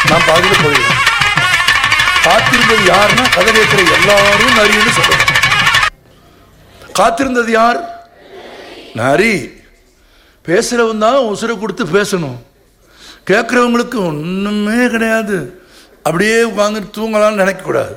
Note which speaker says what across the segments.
Speaker 1: நான் பாதியில் போயிடுவேன் காத்திருந்தது யாருன்னா கதை கேட்கிற எல்லாரும் நரின்னு சொல்லணும் காத்திருந்தது யார் நரி பேசுறவன் தான் உசுரை கொடுத்து பேசணும் கேட்குறவங்களுக்கு ஒன்றுமே கிடையாது அப்படியே உட்காந்து தூங்கலாம்னு நினைக்கக்கூடாது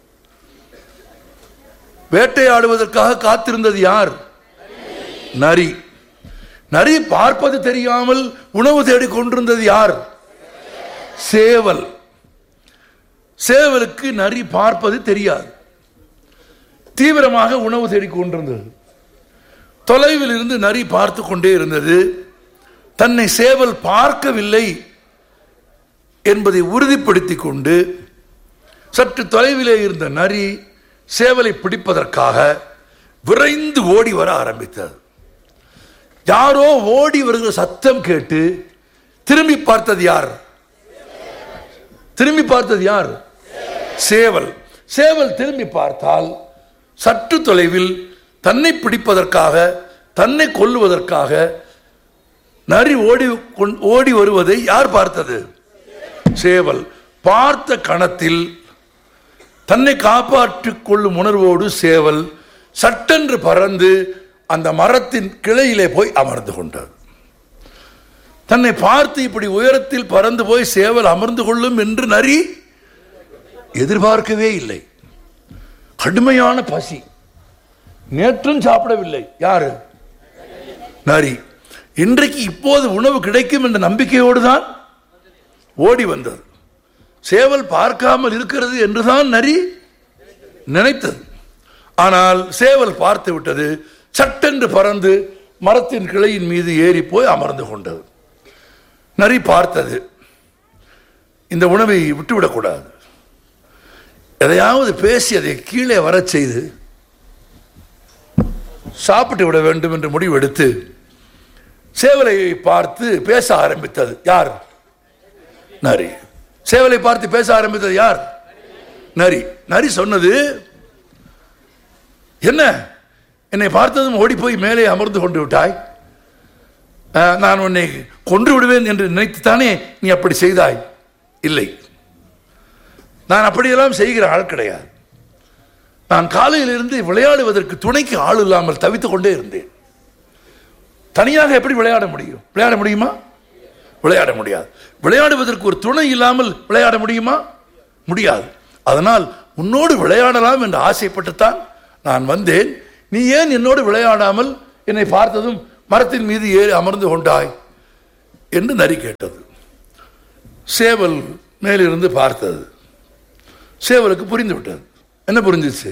Speaker 1: வேட்டையாடுவதற்காக காத்திருந்தது யார் நரி நரி பார்ப்பது தெரியாமல் உணவு தேடி கொண்டிருந்தது யார் சேவல் சேவலுக்கு நரி பார்ப்பது தெரியாது தீவிரமாக உணவு தேடி கொண்டிருந்தது தொலைவில் இருந்து நரி பார்த்து கொண்டே இருந்தது தன்னை சேவல் பார்க்கவில்லை என்பதை உறுதிப்படுத்திக் கொண்டு சற்று தொலைவிலே இருந்த நரி சேவலை பிடிப்பதற்காக விரைந்து ஓடி வர ஆரம்பித்தது யாரோ ஓடி வருகிற சத்தம் கேட்டு திரும்பி பார்த்தது யார் திரும்பி பார்த்தது யார் சேவல் சேவல் திரும்பி பார்த்தால் சற்று தொலைவில் தன்னை பிடிப்பதற்காக தன்னை கொல்லுவதற்காக நரி ஓடி கொண்- ஓடி வருவதை யார் பார்த்தது சேவல் பார்த்த கணத்தில் தன்னை காப்பாற்றிக் கொள்ளும் உணர்வோடு சேவல் சட்டென்று பறந்து அந்த மரத்தின் கிளையிலே போய் அமர்ந்து கொண்டது தன்னை பார்த்து இப்படி உயரத்தில் பறந்து போய் சேவல் அமர்ந்து கொள்ளும் என்று நரி எதிர்பார்க்கவே இல்லை கடுமையான பசி நேற்றும் சாப்பிடவில்லை யாரு நரி இன்றைக்கு இப்போது உணவு கிடைக்கும் என்ற நம்பிக்கையோடு தான் ஓடி வந்தது சேவல் பார்க்காமல் இருக்கிறது என்றுதான் நரி நினைத்தது ஆனால் சேவல் பார்த்து விட்டது சட்டென்று பறந்து மரத்தின் கிளையின் மீது ஏறி போய் அமர்ந்து கொண்டது நரி பார்த்தது இந்த உணவை விட்டுவிடக்கூடாது எதையாவது பேசி அதை கீழே வரச் செய்து சாப்பிட்டு விட வேண்டும் என்று முடிவெடுத்து சேவலை பார்த்து பேச ஆரம்பித்தது யார் நரி சேவலை பார்த்து பேச ஆரம்பித்தது யார் நரி நரி சொன்னது என்ன என்னை பார்த்ததும் ஓடி போய் மேலே அமர்ந்து கொண்டு விட்டாய் அஹ், நான் உன்னை கொன்று விடுவேன் என்று நினைத்துத்தானே நீ அப்படி செய்தாய் இல்லை நான் அப்படியெல்லாம் செய்கிற ஆள் கிடையாது நான் காலையிலிருந்து விளையாடுவதற்கு துணைக்கு ஆள் இல்லாமல் தவித்துக் கொண்டே இருந்தேன் தனியாக எப்படி விளையாட முடியும் விளையாட முடியுமா விளையாட முடியாது விளையாடுவதற்கு ஒரு துணை இல்லாமல் விளையாட முடியுமா முடியாது அதனால் உன்னோடு விளையாடலாம் என்று ஆசைப்பட்டுத்தான் நான் வந்தேன் நீ ஏன் என்னோடு விளையாடாமல் என்னை பார்த்ததும் மரத்தின் மீது ஏறி அமர்ந்து கொண்டாய் என்று நரி கேட்டது சேவல் மேலிருந்து பார்த்தது சேவலுக்கு புரிந்து விட்டது என்ன புரிஞ்சிச்சு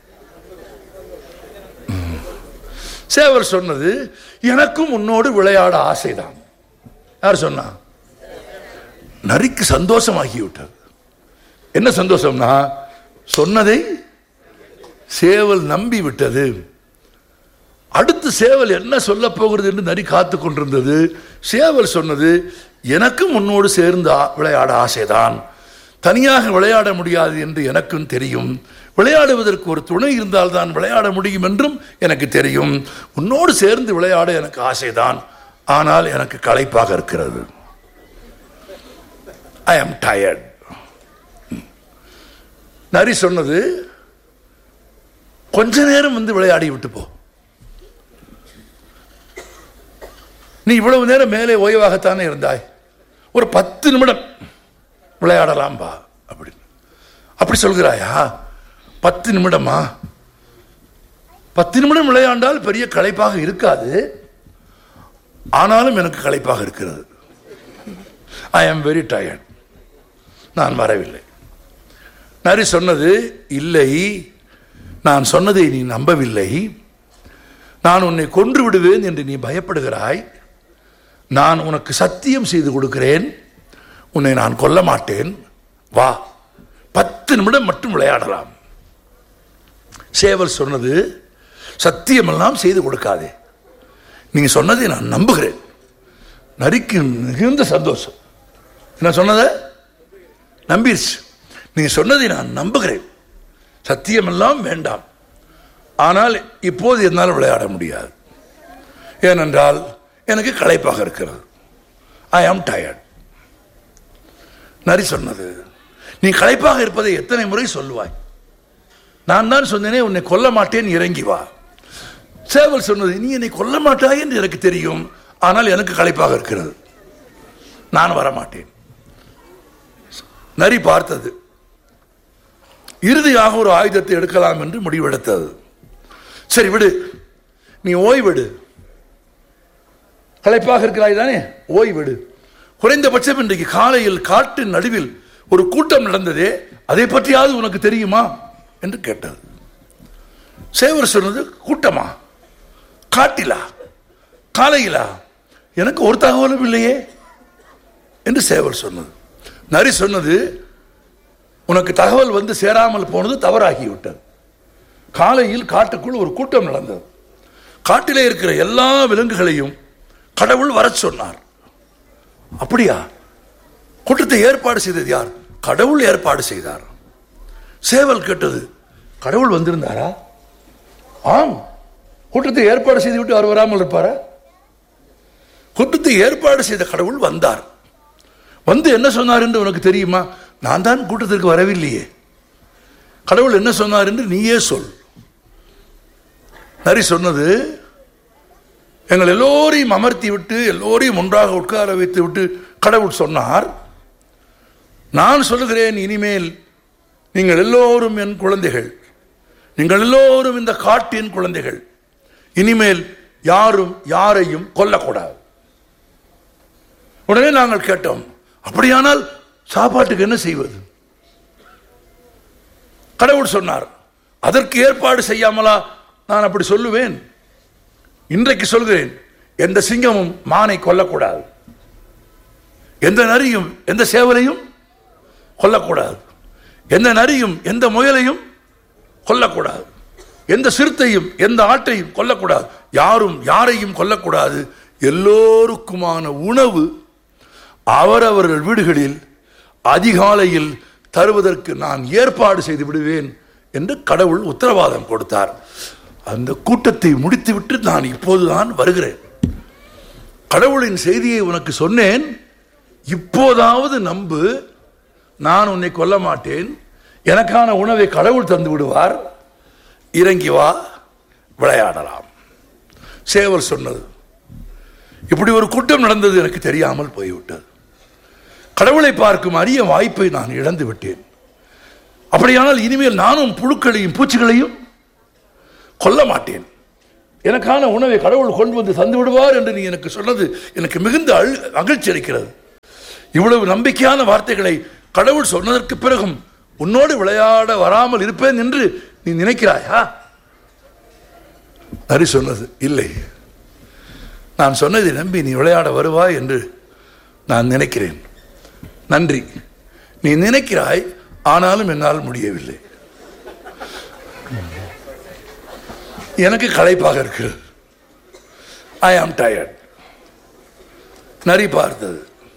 Speaker 1: ம். சேவல் சொன்னது எனக்கும் உன்னோடு விளையாட ஆசைதான் யார் சொன்னா நரிக்கு சந்தோஷமாகி விட்டது என்ன சந்தோஷம்னா சொன்னதை சேவல் நம்பி விட்டது அடுத்து சேவல் என்ன சொல்ல போகிறது என்று நரி காத்து கொண்டிருந்தது சேவல் சொன்னது எனக்கும் உன்னோடு சேர்ந்து ஆ- விளையாட ஆசைதான் தனியாக விளையாட முடியாது என்று எனக்கும் தெரியும் விளையாடுவதற்கு ஒரு துணை இருந்தால் தான் விளையாட முடியும் என்றும் எனக்கு தெரியும் உன்னோடு சேர்ந்து விளையாட எனக்கு ஆசைதான் ஆனால் எனக்கு களைப்பாக இருக்கிறது ஐ am tired நரி சொன்னது கொஞ்ச நேரம் வந்து விளையாடி விட்டு போ நீ இவ்வளவு நேரம் மேலே ஓய்வாகத்தானே இருந்தாய் ஒரு பத்து நிமிடம் விளையாடலாம் பா அப்படின்னு அப்படி சொல்கிறாயா பத்து நிமிடமா பத்து நிமிடம் விளையாண்டால் பெரிய களைப்பாக இருக்காது ஆனாலும் எனக்கு களைப்பாக இருக்கிறது ஐ ஆம் வெரி டயர்ட் நான் வரவில்லை நரி சொன்னது இல்லை நான் சொன்னதை நீ நம்பவில்லை நான் உன்னை கொன்று விடுவேன் என்று நீ பயப்படுகிறாய் நான் உனக்கு சத்தியம் செய்து கொடுக்கிறேன் உன்னை நான் கொல்ல மாட்டேன் வா பத்து நிமிடம் மட்டும் விளையாடலாம் சேவல் சொன்னது சத்தியமெல்லாம் செய்து கொடுக்காதே நீங்க சொன்னதை நான் நம்புகிறேன் நரிக்கு மிகுந்த சந்தோஷம் என்ன சொன்னத நம்பிருச்சு நீங்க சொன்னதை நான் நம்புகிறேன் சத்தியமெல்லாம் வேண்டாம் ஆனால் இப்போது என்னால் விளையாட முடியாது ஏனென்றால் எனக்கு களைப்பாக இருக்கிறது ஐ ஆம் டயர்ட் நரி சொன்னது நீ களைப்பாக இருப்பதை எத்தனை முறை சொல்லுவாய் நான் தான் சொன்னேனே உன்னை கொல்ல மாட்டேன் இறங்கி வா சேவல் சொன்னது நீ என்னை கொல்ல மாட்டாய் என்று எனக்கு தெரியும் ஆனால் எனக்கு களைப்பாக இருக்கிறது நான் வரமாட்டேன் நரி பார்த்தது இறுதியாக ஒரு ஆயுதத்தை எடுக்கலாம் என்று முடிவெடுத்தது சரி விடு நீ ஓய்வெடு களைப்பாக இருக்கிறாய் தானே ஓய்வெடு குறைந்தபட்சம் இன்றைக்கு காலையில் காட்டின் நடுவில் ஒரு கூட்டம் நடந்ததே அதை பற்றியாவது உனக்கு தெரியுமா என்று கேட்டது சேவர் சொன்னது கூட்டமா காட்டிலா காலையிலா எனக்கு ஒரு தகவலும் இல்லையே என்று சேவர் சொன்னது நரி சொன்னது உனக்கு தகவல் வந்து சேராமல் போனது தவறாகிவிட்டது காலையில் காட்டுக்குள் ஒரு கூட்டம் நடந்தது காட்டிலே இருக்கிற எல்லா விலங்குகளையும் கடவுள் வரச் சொன்னார் அப்படியா கூட்டத்தை ஏற்பாடு செய்தது யார் கடவுள் ஏற்பாடு செய்தார் சேவல் கேட்டது கடவுள் வந்திருந்தாரா ஆம் கூட்டத்தை ஏற்பாடு செய்துவிட்டு அவர் வராமல் இருப்பாரா கூட்டத்தை ஏற்பாடு செய்த கடவுள் வந்தார் வந்து என்ன சொன்னார் என்று உனக்கு தெரியுமா நான் தான் கூட்டத்திற்கு வரவில்லையே கடவுள் என்ன சொன்னார் என்று நீயே சொல் நரி சொன்னது எங்கள் எல்லோரையும் அமர்த்தி விட்டு எல்லோரையும் ஒன்றாக உட்கார வைத்து விட்டு கடவுள் சொன்னார் நான் சொல்லுகிறேன் இனிமேல் நீங்கள் எல்லோரும் என் குழந்தைகள் நீங்கள் எல்லோரும் இந்த காட்டின் குழந்தைகள் இனிமேல் யாரும் யாரையும் கொல்லக்கூடாது உடனே நாங்கள் கேட்டோம் அப்படியானால் சாப்பாட்டுக்கு என்ன செய்வது கடவுள் சொன்னார் அதற்கு ஏற்பாடு செய்யாமலா நான் அப்படி சொல்லுவேன் இன்றைக்கு சொல்கிறேன் எந்த சிங்கமும் மானை கொல்லக்கூடாது எந்த நரியும் எந்த சேவலையும் கொல்லக்கூடாது எந்த நரியும் எந்த முயலையும் கொல்லக்கூடாது எந்த சிறுத்தையும் எந்த ஆட்டையும் கொல்லக்கூடாது யாரும் யாரையும் கொல்லக்கூடாது எல்லோருக்குமான உணவு அவரவர்கள் வீடுகளில் அதிகாலையில் தருவதற்கு நான் ஏற்பாடு செய்து விடுவேன் என்று கடவுள் உத்தரவாதம் கொடுத்தார் அந்த கூட்டத்தை முடித்துவிட்டு நான் இப்போதுதான் வருகிறேன் கடவுளின் செய்தியை உனக்கு சொன்னேன் இப்போதாவது நம்பு நான் உன்னை கொல்ல மாட்டேன் எனக்கான உணவை கடவுள் தந்து விடுவார் இறங்கி வா விளையாடலாம் சேவல் சொன்னது இப்படி ஒரு கூட்டம் நடந்தது எனக்கு தெரியாமல் போய்விட்டது கடவுளை பார்க்கும் அரிய வாய்ப்பை நான் இழந்து விட்டேன் அப்படியானால் இனிமேல் நானும் புழுக்களையும் பூச்சிகளையும் கொல்ல மாட்டேன் எனக்கான உணவை கடவுள் கொண்டு வந்து தந்து விடுவார் என்று நீ எனக்கு சொன்னது எனக்கு மிகுந்த அழு மகிழ்ச்சி அளிக்கிறது இவ்வளவு நம்பிக்கையான வார்த்தைகளை கடவுள் சொன்னதற்கு பிறகும் உன்னோடு விளையாட வராமல் இருப்பேன் என்று நீ நினைக்கிறாயா நரி சொன்னது இல்லை நான் சொன்னதை நம்பி நீ விளையாட வருவாய் என்று நான் நினைக்கிறேன் நன்றி நீ நினைக்கிறாய் ஆனாலும் என்னால் முடியவில்லை எனக்கு களைப்பாக இருக்கிறது ஐ ஆம் டயர்ட் நரி பார்த்தது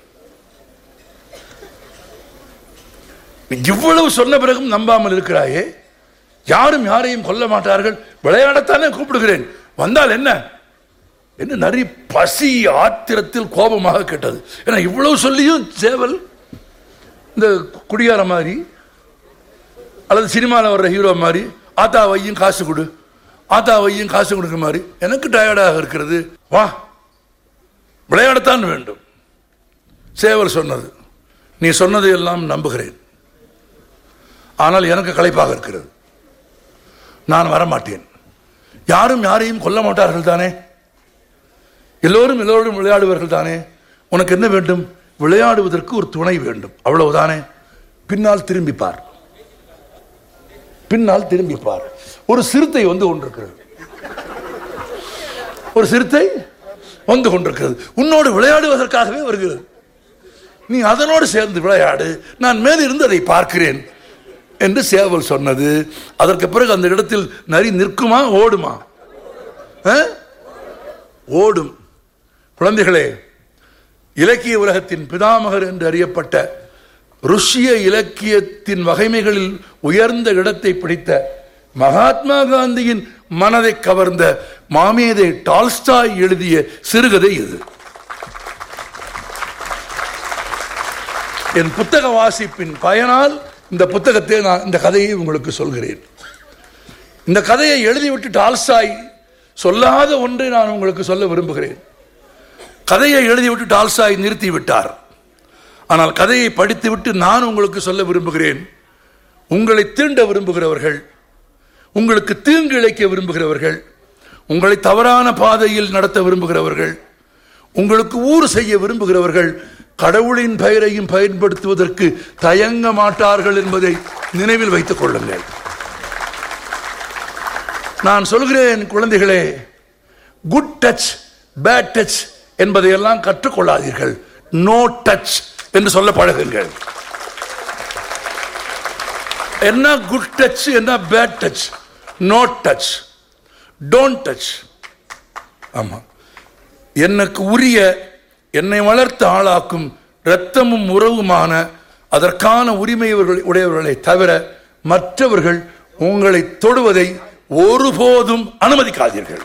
Speaker 1: இவ்வளவு சொன்ன பிறகும் நம்பாமல் இருக்கிறாயே யாரும் யாரையும் கொல்ல மாட்டார்கள் விளையாடத்தானே கூப்பிடுகிறேன் வந்தால் என்ன என்ன நரி பசி ஆத்திரத்தில் கோபமாக கேட்டது ஏன்னா இவ்வளவு சொல்லியும் சேவல் இந்த குடியார மாதிரி அல்லது சினிமாவில் வர்ற ஹீரோ மாதிரி ஆத்தா வையும் காசு கொடு ஆத்தா வையும் காசு கொடுக்குற மாதிரி எனக்கு டயர்டாக இருக்கிறது வா விளையாடத்தான் வேண்டும் சேவல் சொன்னது நீ சொன்னதை எல்லாம் நம்புகிறேன் ஆனால் எனக்கு களைப்பாக இருக்கிறது நான் வரமாட்டேன் யாரும் யாரையும் கொல்ல மாட்டார்கள் தானே எல்லோரும் எல்லோரும் விளையாடுவார்கள் தானே உனக்கு என்ன வேண்டும் விளையாடுவதற்கு ஒரு துணை வேண்டும் அவ்வளவுதானே பின்னால் திரும்பிப்பார் பின்னால் திரும்பிப்பார் ஒரு சிறுத்தை வந்து கொண்டிருக்கிறது ஒரு சிறுத்தை வந்து கொண்டிருக்கிறது உன்னோடு விளையாடுவதற்காகவே வருகிறது நீ அதனோடு சேர்ந்து விளையாடு நான் மேலிருந்து அதை பார்க்கிறேன் என்று சேவல் சொன்னது அதற்கு பிறகு அந்த இடத்தில் நரி நிற்குமா ஓடுமா ஆ? ஓடும் குழந்தைகளே இலக்கிய உலகத்தின் பிதாமகர் என்று அறியப்பட்ட ருஷ்ய இலக்கியத்தின் வகைமைகளில் உயர்ந்த இடத்தை பிடித்த மகாத்மா காந்தியின் மனதை கவர்ந்த மாமேதை டால்ஸ்டாய் எழுதிய சிறுகதை இது என் புத்தக வாசிப்பின் பயனால் இந்த புத்தகத்தை நான் இந்த கதையை உங்களுக்கு சொல்கிறேன் இந்த கதையை எழுதிவிட்டு டால்சாய் சொல்லாத ஒன்றை நான் உங்களுக்கு சொல்ல விரும்புகிறேன் கதையை எழுதிவிட்டு டால்சாய் நிறுத்தி விட்டார் ஆனால் கதையை படித்துவிட்டு நான் உங்களுக்கு சொல்ல விரும்புகிறேன் உங்களை தீண்ட விரும்புகிறவர்கள் உங்களுக்கு தீங்கு இழைக்க விரும்புகிறவர்கள் உங்களை தவறான பாதையில் நடத்த விரும்புகிறவர்கள் உங்களுக்கு ஊறு செய்ய விரும்புகிறவர்கள் கடவுளின் பெயரையும் பயன்படுத்துவதற்கு தயங்க மாட்டார்கள் என்பதை நினைவில் வைத்துக் கொள்ளுங்கள் நான் சொல்கிறேன் குழந்தைகளே குட் டச் பேட் டச் என்பதையெல்லாம் கற்றுக்கொள்ளாதீர்கள் நோ டச் என்று சொல்ல பழகுங்கள் என்ன குட் டச் என்ன bad touch no touch don't touch ஆமா எனக்கு உரிய என்னை வளர்த்து ஆளாக்கும் இரத்தமும் உறவுமான அதற்கான உரிமை உடையவர்களை தவிர மற்றவர்கள் உங்களை தொடுவதை ஒருபோதும் அனுமதிக்காதீர்கள்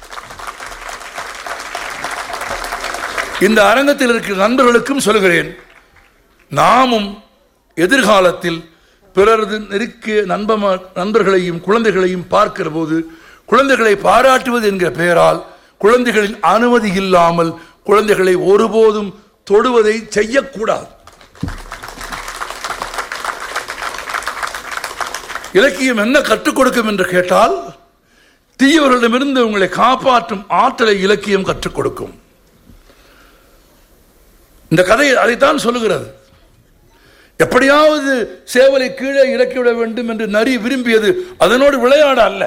Speaker 1: இந்த அரங்கத்தில் இருக்கிற நண்பர்களுக்கும் சொல்கிறேன் நாமும் எதிர்காலத்தில் பிறரது நெருக்கிய நண்பமா நண்பர்களையும் குழந்தைகளையும் பார்க்கிற போது குழந்தைகளை பாராட்டுவது என்கிற பெயரால் குழந்தைகளின் அனுமதி இல்லாமல் குழந்தைகளை ஒருபோதும் தொடுவதை செய்யக்கூடாது இலக்கியம் என்ன கற்றுக் கொடுக்கும் என்று கேட்டால் தீயவர்களிடமிருந்து உங்களை காப்பாற்றும் ஆற்றலை இலக்கியம் கற்றுக் கொடுக்கும் இந்த கதை அதைத்தான் சொல்லுகிறது எப்படியாவது சேவலை கீழே இறக்கிவிட வேண்டும் என்று நரி விரும்பியது அதனோடு விளையாட அல்ல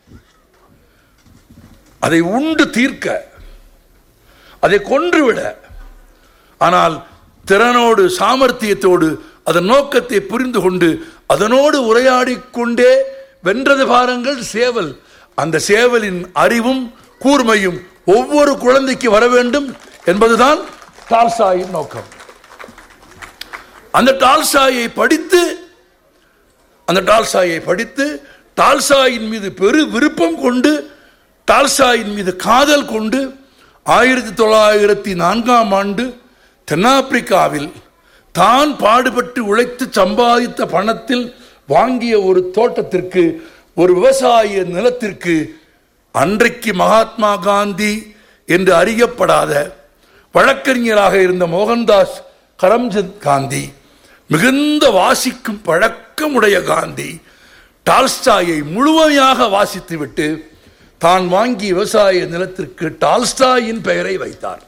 Speaker 1: அதை உண்டு தீர்க்க அதை கொன்றுவிட ஆனால் திறனோடு சாமர்த்தியத்தோடு அதன் நோக்கத்தை புரிந்து கொண்டு அதனோடு உரையாடி கொண்டே வென்றது பாருங்கள் சேவல் அந்த சேவலின் அறிவும் கூர்மையும் ஒவ்வொரு குழந்தைக்கு வர வேண்டும் என்பதுதான் டால்சாயின் நோக்கம் அந்த டால்சாயை படித்து அந்த டால்சாயை படித்து டால்சாயின் மீது பெரு விருப்பம் கொண்டு டால்சாயின் மீது காதல் கொண்டு ஆயிரத்தி தொள்ளாயிரத்தி நான்காம் ஆண்டு தென்னாப்பிரிக்காவில் தான் பாடுபட்டு உழைத்து சம்பாதித்த பணத்தில் வாங்கிய ஒரு தோட்டத்திற்கு ஒரு விவசாய நிலத்திற்கு அன்றைக்கு மகாத்மா காந்தி என்று அறியப்படாத வழக்கறிஞராக இருந்த மோகன்தாஸ் கரம்சந்த் காந்தி மிகுந்த வாசிக்கும் பழக்கமுடைய காந்தி டால்ஸ்டாயை முழுமையாக வாசித்துவிட்டு தான் வாங்கிய விவசாய நிலத்திற்கு டால்ஸ்டாயின் பெயரை வைத்தார்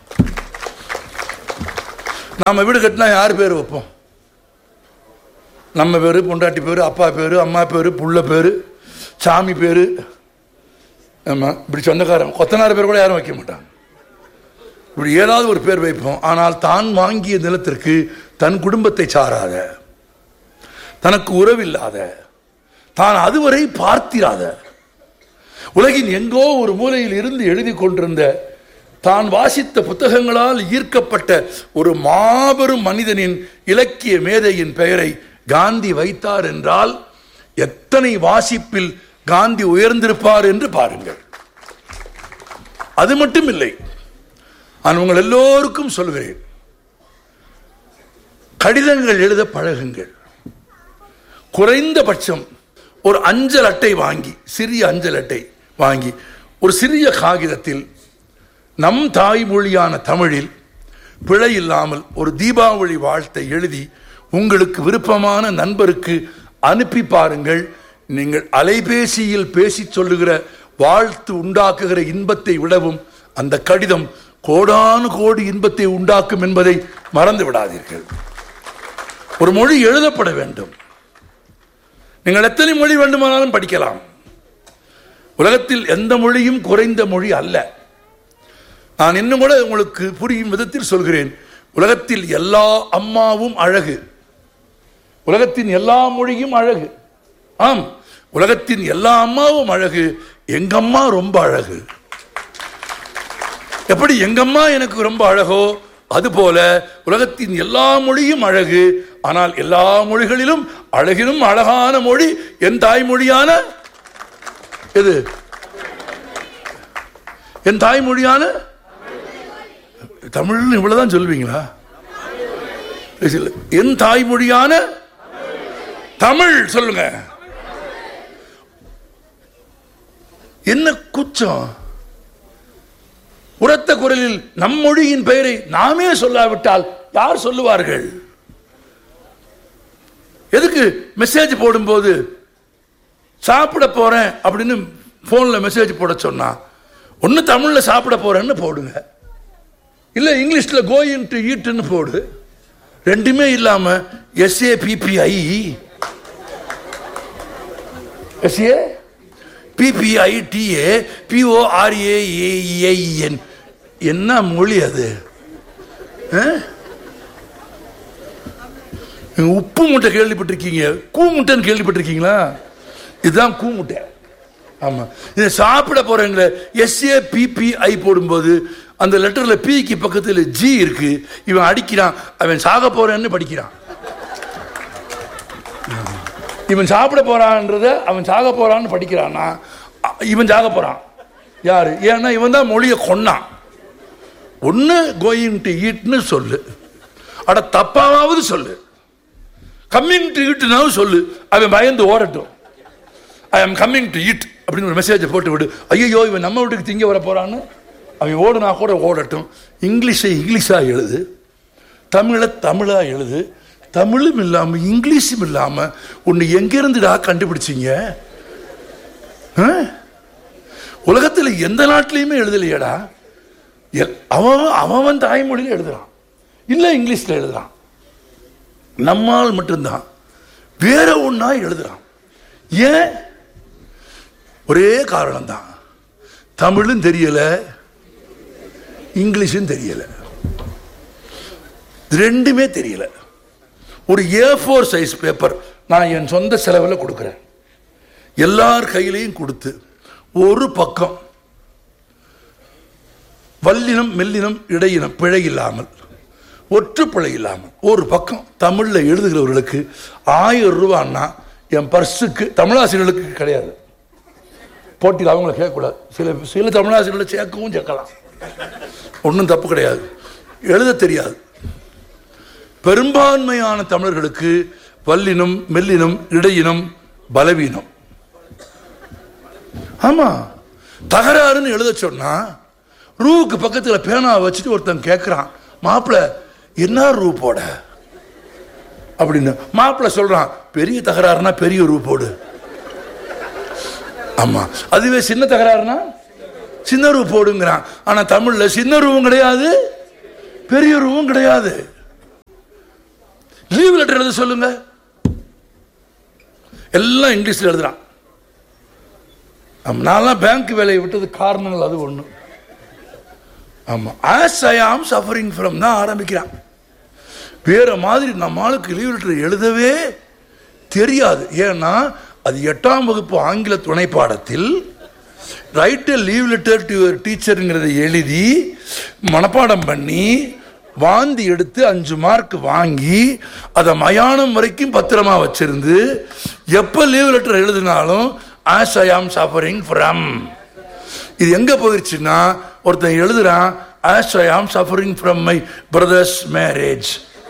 Speaker 1: நாம வீடு கட்டினா யார் பேர் வைப்போம் நம்ம பேரு பொண்டாட்டி பேரு அப்பா பேரு அம்மா பேரு புள்ள பேரு சாமி பேரு ஆமா இப்படி சொந்தக்காரன் கொத்தனார் பேர் கூட யாரும் வைக்க மாட்டாங்க இப்படி ஏதாவது ஒரு பேர் வைப்போம் ஆனால் தான் வாங்கிய நிலத்திற்கு தன் குடும்பத்தை சாராத தனக்கு உறவில்லாத தான் அதுவரை பார்த்திராத உலகின் எங்கோ ஒரு மூலையில் இருந்து எழுதி கொண்டிருந்த தான் வாசித்த புத்தகங்களால் ஈர்க்கப்பட்ட ஒரு மாபெரும் மனிதனின் இலக்கிய மேதையின் பெயரை காந்தி வைத்தார் என்றால் எத்தனை வாசிப்பில் காந்தி உயர்ந்திருப்பார் என்று பாருங்கள் அது மட்டும் இல்லை நான் உங்கள் எல்லோருக்கும் சொல்கிறேன் கடிதங்கள் எழுத பழகுங்கள் குறைந்தபட்சம் ஒரு அஞ்சல் அட்டை வாங்கி சிறிய அஞ்சல் அட்டை வாங்கி ஒரு சிறிய காகிதத்தில் நம் தாய்மொழியான தமிழில் பிழை இல்லாமல் ஒரு தீபாவளி வாழ்த்தை எழுதி உங்களுக்கு விருப்பமான நண்பருக்கு அனுப்பி பாருங்கள் நீங்கள் அலைபேசியில் பேசி சொல்லுகிற வாழ்த்து உண்டாக்குகிற இன்பத்தை விடவும் அந்த கடிதம் கோடானு கோடி இன்பத்தை உண்டாக்கும் என்பதை மறந்து விடாதீர்கள் ஒரு மொழி எழுதப்பட வேண்டும் நீங்கள் எத்தனை மொழி வேண்டுமானாலும் படிக்கலாம் உலகத்தில் எந்த மொழியும் குறைந்த மொழி அல்ல நான் இன்னும் கூட உங்களுக்கு புரியும் விதத்தில் சொல்கிறேன் உலகத்தில் எல்லா அம்மாவும் அழகு உலகத்தின் எல்லா மொழியும் அழகு ஆம் உலகத்தின் எல்லா அம்மாவும் அழகு எங்க அம்மா ரொம்ப அழகு எப்படி எங்கம்மா எனக்கு ரொம்ப அழகோ அதுபோல உலகத்தின் எல்லா மொழியும் அழகு ஆனால் எல்லா மொழிகளிலும் அழகிலும் அழகான மொழி என் தாய்மொழியான எது என் தாய்மொழியான தமிழ்னு இவ்வளவுதான் சொல்வீங்களா பேசல. என் தாய்மொழியான தமிழ் சொல்லுங்க என்ன குச்சம் உரத்த குரலில் நம் மொழியின் பெயரை நாமே சொல்லாவிட்டால் யார் சொல்லுவார்கள் எதுக்கு மெசேஜ் போடும்போது சாப்பிட போறேன் அப்படின்னு போன்ல மெசேஜ் போட சொன்னா ஒன்னு தமிழ்ல சாப்பிட போறேன்னு போடுங்க இல்ல இங்கிலீஷ்ல கோயிங் டு ஈட்டுன்னு போடு ரெண்டுமே இல்லாம எஸ்ஏ பிபிஐ எஸ்ஏ பிபிஐ டிஏ பிஓஆர்ஏஏஎன் என்ன மொழி அது ஆ? நீங்க உப்பு முட்டை கேள்விப்பட்டிருக்கீங்க கூ முட்டைன்னு கேள்விப்பட்டிருக்கீங்களா இதுதான் கூ முட்டை ஆமா இதை சாப்பிட போறவங்கள எஸ்ஏ பிபிஐ போடும்போது அந்த லெட்டர்ல பிக்கு பக்கத்துல ஜி இருக்கு இவன் அடிக்கிறான் அவன் சாக போறேன்னு படிக்கிறான் இவன் சாப்பிட போறான்றத அவன் சாக போறான்னு படிக்கிறான்னா அ- இவன் சாக போறான் யாரு ஏன்னா இவன் தான் மொழியை கொன்னான் ஒன்னு கோயிங் டு ஈட்னு சொல்லு அட தப்பாவது சொல்லு கம்மிங் டு ஈட்னாவும் சொல்லு அவன் பயந்து ஓடட்டும் I am coming to eat அப்படின்னு ஒரு மெசேஜை போட்டு விடு ஐயோ இவன் நம்ம வீட்டுக்கு திங்க வர போறான்னு அவன் ஓடுனா கூட ஓடட்டும் இங்கிலீஷை இங்கிலீஷா எழுது தமிழை தமிழா எழுது தமிழும் இல்லாம இங்கிலீஷும் இல்லாம ஒன்னு எங்கிருந்துடா கண்டுபிடிச்சீங்க ஆ? உலகத்துல எந்த நாட்டிலையுமே எழுதலையேடா எல்- அவன் அவன் தாய்மொழியில எழுதுறான் இல்ல இங்கிலீஷ்ல எழுதுறான் நம்மால் மட்டும்தான் வேற ஒண்ணா எழுதுறான் ஏன் ஒரே காரணம் தான் தமிழும் தெரியல இங்கிலீஷும் தெரியல இது ரெண்டுமே தெரியல ஒரு ஏ ஃபோர் சைஸ் பேப்பர் நான் என் சொந்த செலவில் கொடுக்குறேன் எல்லார் கையிலையும் கொடுத்து ஒரு பக்கம் வல்லினம் மெல்லினம் இடையினம் பிழை இல்லாமல் ஒற்று பிழை இல்லாமல் ஒரு பக்கம் தமிழ்ல எழுதுகிறவர்களுக்கு ஆயிரம் ரூபான்னா என் பர்ஸுக்கு தமிழாசிரியர்களுக்கு கிடையாது போட்டியில் அவங்கள கேட்கக்கூடாது சில சில தமிழாசிரியர்களை சேர்க்கவும் சேர்க்கலாம் ஒன்றும் தப்பு கிடையாது எழுத தெரியாது பெரும்பான்மையான தமிழர்களுக்கு வல்லினம் மெல்லினம் இடையினம் பலவீனம் ஆமா தகராறுன்னு எழுத சொன்னா ரூவுக்கு பக்கத்துல பேனா வச்சுட்டு ஒருத்தன் கேட்கிறான் மாப்பிள என்ன ரூ போட அப்படின்னு மாப்பிள சொல்றான் பெரிய தகராறுனா பெரிய ரூ போடு ஆமா அதுவே சின்ன தகராறுனா சின்ன ரூ போடுங்கிறான் ஆனா தமிழ்ல சின்ன ரூவும் கிடையாது பெரிய ரூவும் கிடையாது லீவ் லெட்டர் எழுத சொல்லுங்க எல்லாம் இங்கிலீஷ்ல எழுதுறான் ஆமா, நான்லாம் பேங்க் வேலையை விட்டது காரணங்கள் அது ஒண்ணு ஆமா as I am suffering from தான் ஆரம்பிக்கிறான் வேற மாதிரி நம்ம ஆளுக்கு லீவ் லெட்டர் எழுதவே தெரியாது ஏன்னா அது எட்டாம் வகுப்பு ஆங்கில துணை பாடத்தில் write leave letter to your டீச்சருங்கிறத எழுதி மனப்பாடம் பண்ணி வாந்தி எடுத்து அஞ்சு மார்க் வாங்கி அதை மயானம் வரைக்கும் பத்திரமா வச்சிருந்து எப்ப லீவ் லெட்டர் எழுதினாலும் as I am suffering from இது எங்க போயிருச்சுன்னா ஒருத்தன் எழுதுறான் as I am suffering from my brother's marriage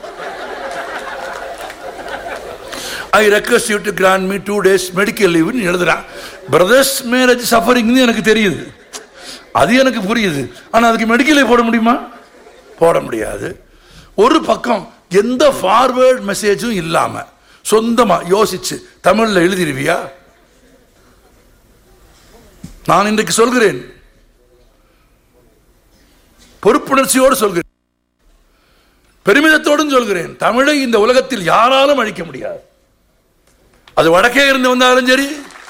Speaker 1: I request you to grant me two days medical லீவ்னு எழுதுறான் பிரதர்ஸ் மேரேஜ் சஃபரிங்னு எனக்கு தெரியுது அது எனக்கு புரியுது ஆனா அதுக்கு மெடிக்கல் லீவ் போட முடியுமா போட முடியாது ஒரு பக்கம் எந்த ஃபார்வேர்ட் மெசேஜும் இல்லாம சொந்தமா யோசிச்சு தமிழ்ல எழுதிருவியா நான் இன்றைக்கு சொல்கிறேன் பொறுப்புணர்ச்சியோடு சொல்கிறேன் பெருமிதத்தோடும் சொல்கிறேன் தமிழை இந்த உலகத்தில் யாராலும் அழிக்க முடியாது அது வடக்கே இருந்து வந்தாலும் சரி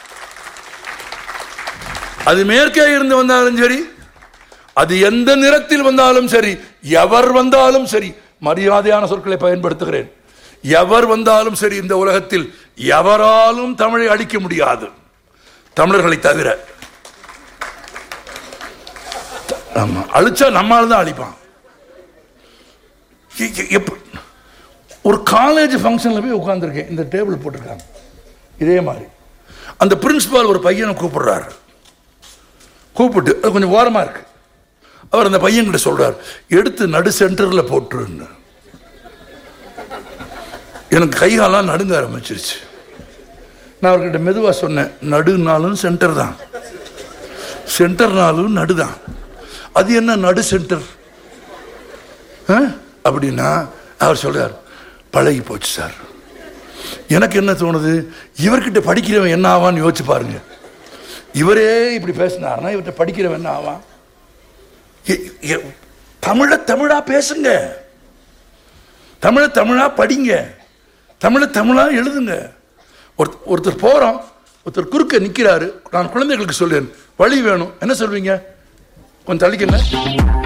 Speaker 1: அது மேற்கே இருந்து வந்தாலும் சரி அது எந்த நிறத்தில் வந்தாலும் சரி எவர் வந்தாலும் சரி மரியாதையான சொற்களை பயன்படுத்துகிறேன் எவர் வந்தாலும் சரி இந்த உலகத்தில் எவராலும் தமிழை அழிக்க முடியாது தமிழர்களை தவிர ஆமா அழிச்சா நம்மால தான் அழிப்பான் எ- எ- எப்ப- ஒரு காலேஜ் ஃபங்க்ஷன்ல போய் உட்கார்ந்திருக்கேன் இந்த டேபிள் போட்டிருக்காங்க இதே மாதிரி அந்த பிரின்சிபால் ஒரு பையனை கூப்பிடுறாரு கூப்பிட்டு அது கொஞ்சம் ஓரமா இருக்கு அவர் அந்த பையன்கிட்ட சொல்றார் எடுத்து நடு சென்டர்ல போட்டுருன்னு எனக்கு கைகாலாம் நடுங்க ஆரம்பிச்சிருச்சு நான் அவர்கிட்ட மெதுவாக சொன்னேன் நடுனாலும் சென்டர் தான் சென்டர்னாலும் நடுதான் அது என்ன நடு சென்டர் ஆ? அப்படின்னா அவர் சொல்றார் பழகி போச்சு சார் எனக்கு என்ன தோணுது இவர்கிட்ட படிக்கிறவன் என்ன ஆவான்னு யோசிச்சு பாருங்க இவரே இப்படி பேசினார்னா இவர்கிட்ட படிக்கிறவன் என்ன ஆவான் எ- எ- தமிழ தமிழா பேசுங்க தமிழ தமிழா படிங்க தமிழ தமிழா எழுதுங்க ஒருத்த- ஒருத்தர் போறோம் ஒருத்தர் குறுக்க நிக்கிறாரு நான் குழந்தைகளுக்கு சொல்லேன் வழி வேணும் என்ன சொல்வீங்க கொஞ்சம் தள்ளிக்கங்க